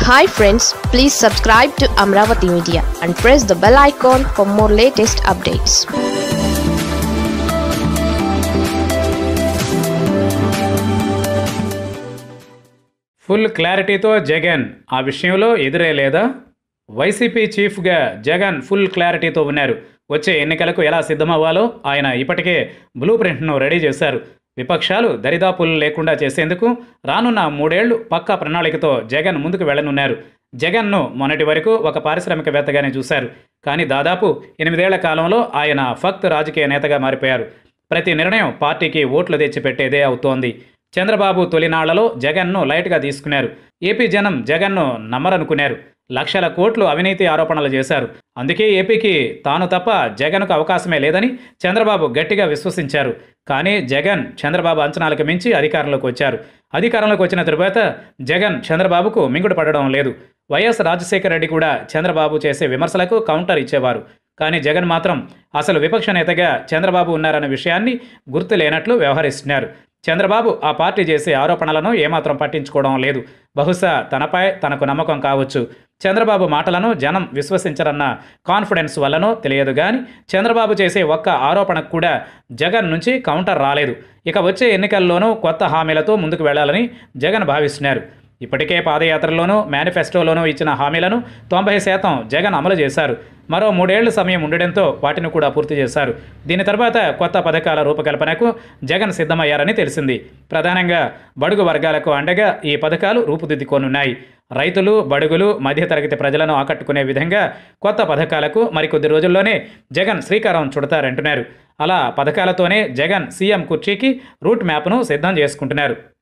hi friends please subscribe to Amaravati media and press the bell icon for more latest updates full క్లారిటీతో జగన్ ఆ విషయంలో ఎదురే లేదా YCP చీఫ్గా జగన్ ఫుల్ క్లారిటీతో ఉన్నారు వచ్చే ఎన్నికలకు ఎలా సిద్ధమవ్వాలో ఆయన ఇప్పటికే బ్లూ ప్రింట్ను రెడీ చేశారు విపక్షాలు దరిదాపులు లేకుండా చేసేందుకు రానున్న మూడేళ్లు పక్కా ప్రణాళికతో జగన్ ముందుకు వెళ్లనున్నారు జగన్ను మొన్నటి వరకు ఒక పారిశ్రామికవేత్తగానే చూశారు కానీ దాదాపు ఎనిమిదేళ్ల కాలంలో ఆయన ఫక్త్ రాజకీయ నేతగా మారిపోయారు ప్రతి నిర్ణయం పార్టీకి ఓట్లు తెచ్చిపెట్టేదే అవుతోంది చంద్రబాబు తొలినాళ్లలో జగన్ను లైట్గా తీసుకున్నారు ఏపీ జనం జగన్ను నమ్మరనుకున్నారు లక్షల కోట్లు అవినీతి ఆరోపణలు చేశారు అందుకే ఏపీకి తాను తప్ప జగన్కు అవకాశమే లేదని చంద్రబాబు గట్టిగా విశ్వసించారు కానీ జగన్ చంద్రబాబు అంచనాలకు మించి అధికారంలోకి వచ్చారు అధికారంలోకి వచ్చిన తరువాత జగన్ చంద్రబాబుకు మింగుడు పడడం లేదు వైఎస్ రాజశేఖర రెడ్డి కూడా చంద్రబాబు చేసే విమర్శలకు కౌంటర్ ఇచ్చేవారు కానీ జగన్ మాత్రం అసలు విపక్ష నేతగా చంద్రబాబు ఉన్నారన్న విషయాన్ని గుర్తు లేనట్లు వ్యవహరిస్తున్నారు చంద్రబాబు ఆ పార్టీ చేసే ఆరోపణలను ఏమాత్రం పట్టించుకోవడం లేదు బహుశా తనపై తనకు నమ్మకం కావచ్చు చంద్రబాబు మాటలను జనం విశ్వసించరన్న కాన్ఫిడెన్స్ వల్లనో తెలియదు కానీ చంద్రబాబు చేసే ఒక్క ఆరోపణకు కూడా జగన్ నుంచి కౌంటర్ రాలేదు ఇక వచ్చే ఎన్నికల్లోనూ కొత్త హామీలతో ముందుకు వెళ్లాలని జగన్ భావిస్తున్నారు ఇప్పటికే పాదయాత్రలోనూ మేనిఫెస్టోలోనూ ఇచ్చిన హామీలను తొంభై శాతం జగన్ అమలు చేశారు మరో మూడేళ్ల సమయం ఉండడంతో వాటిని కూడా పూర్తి చేశారు దీని తర్వాత కొత్త పథకాల రూపకల్పనకు జగన్ సిద్ధమయ్యారని తెలిసింది ప్రధానంగా బడుగు వర్గాలకు అండగా ఈ పథకాలు రూపుదిద్దుకోనున్నాయి రైతులు బడుగులు మధ్యతరగతి ప్రజలను ఆకట్టుకునే విధంగా కొత్త పథకాలకు మరికొద్ది రోజుల్లోనే జగన్ శ్రీకారం చుడతారంటున్నారు అలా పథకాలతోనే జగన్ సీఎం కుర్చీకి రూట్ మ్యాప్ను సిద్ధం చేసుకుంటున్నారు